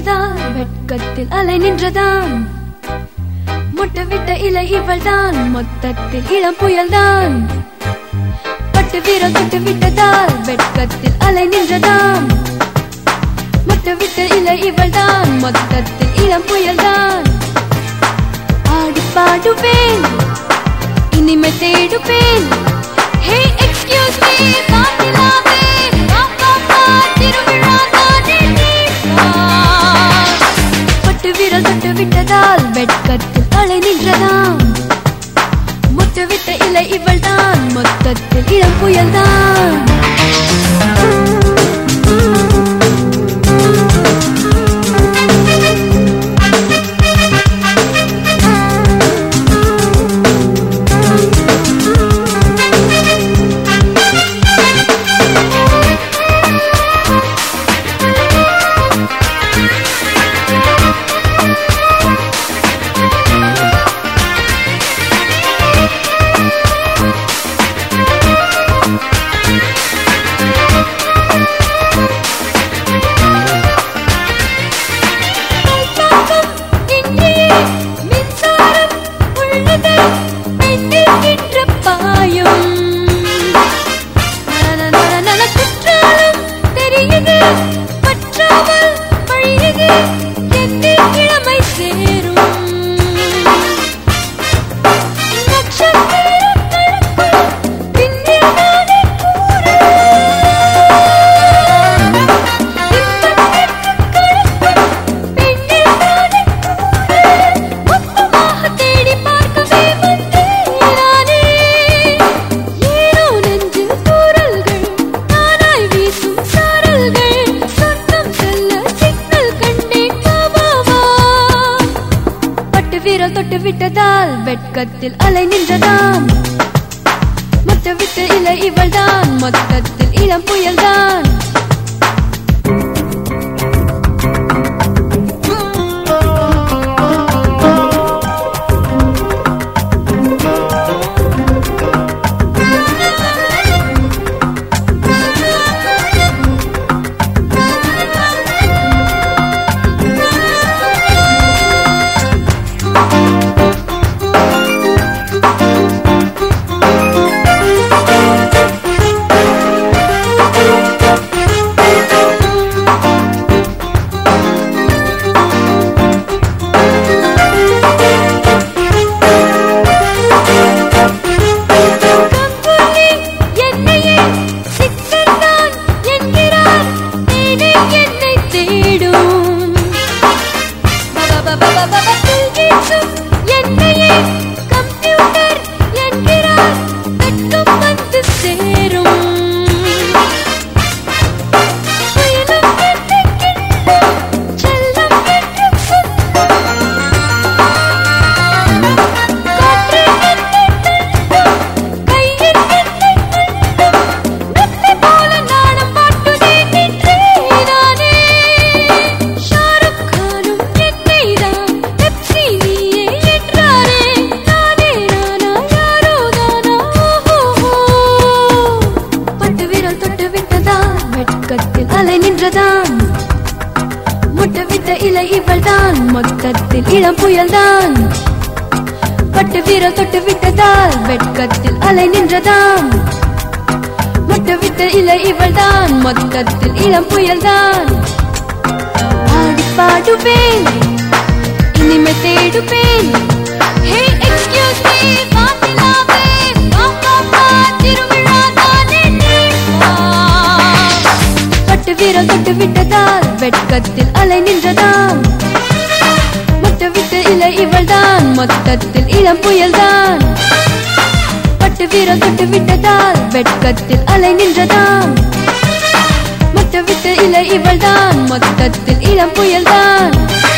விட்டதால் வெட்கத்தில் அலை நின்றதாம் முட்டவிட்ட இலை இவள்தான் மொத்தத்தில் இளம் புயல்தான் பட்டு வீரம் தொட்டு விட்டதால் வெட்கத்தில் அலை நின்றதாம் முட்டவிட்ட இலை இவள்தான் மொத்தத்தில் இளம் புயல்தான் ஆடி பாடுவேன் இனிமே தேடுவேன் ஹே எக்ஸ்கியூஸ் மீ காத்திலாவே வா வா வா திருவிழா தானே நீ வா. பட்டு விரல் தொட்டு விட்டதால் வெட்கத்தில் அலை நின்றதாம் முட்டு விட்ட இலை இவள்தான் மொத்தத்தில் இளம் புயல்தான் பக்கம் இங்கேயே மின்சாரம் உள்ளது பெண்ணில் கின்ற பாயும் நனநனநன குற்றாலம் தெரியுது பற்றாமல் வழியுது என்னில் இளமை சேரும் நட்சத்திரங்களுக்குள் பின்னில் நானே தொட்டு விட்டதால் வெட்கத்தில் அலை நின்றதாம் மொத்த விட்டு இலை இவள்தான் மொத்தத்தில் இளம் புயல்தான் கம்புலி என்னையே சிக்கன்தான் என்கிறார் தேனே என்னை தேடும் புல்கீச்சும் என்னையே கம்ப்யூட்டர் என்கிறார் வெட்கம் வந்து சேரும் புயலும் என்னை கிள்ளும், செல்லம் என்று சொல்லும். காற்று என்னை தள்ளும், கையில் என்னை அள்ளும். நத்தை போல நாணம் பாட்டுதே நின்றேனானே. ஷாருக் கானும் என்னைதான் பெப்சி நீயே என்றாரே. நானே நானா, யாரோ தானா, ஓஹோஹோ. பட்டு விரல் தொட்டு விட்டதா வெட்கத்தில் அலை நின்றதாம் முட்டை விட்ட இலை இவள்தான் மொத்தத்தில் இளம் புயல்தான் பட்டு வீரல் தொட்டு விட்டதால் வெட்கத்தில் அலை நின்றதாம் முட்டை விட்ட இலை இவள்தான் மொத்தத்தில் இளம் புயல்தான் ஆடி பாடுவேன் இனிமே தேடுவேன் ஹே எக்ஸ்கியூஸ் மீ வாத்திலாவே வா வா வா திருவிழா தானே நீ வா பட்டு வீரல் தொட்டு விட்டதால் வெட்கத்தில் அலை நின்றதாம் முட்டை விட்டு இலை இவள்தான் மொத்தத்தில் இளம் புயல்தான் பட்டு வீரல் தொட்டு விட்டதால் வெட்கத்தில் அலை நின்றதாம் முட்டை விட்டு இலை இவள்தான் மொத்தத்தில் இளம் புயல்தான்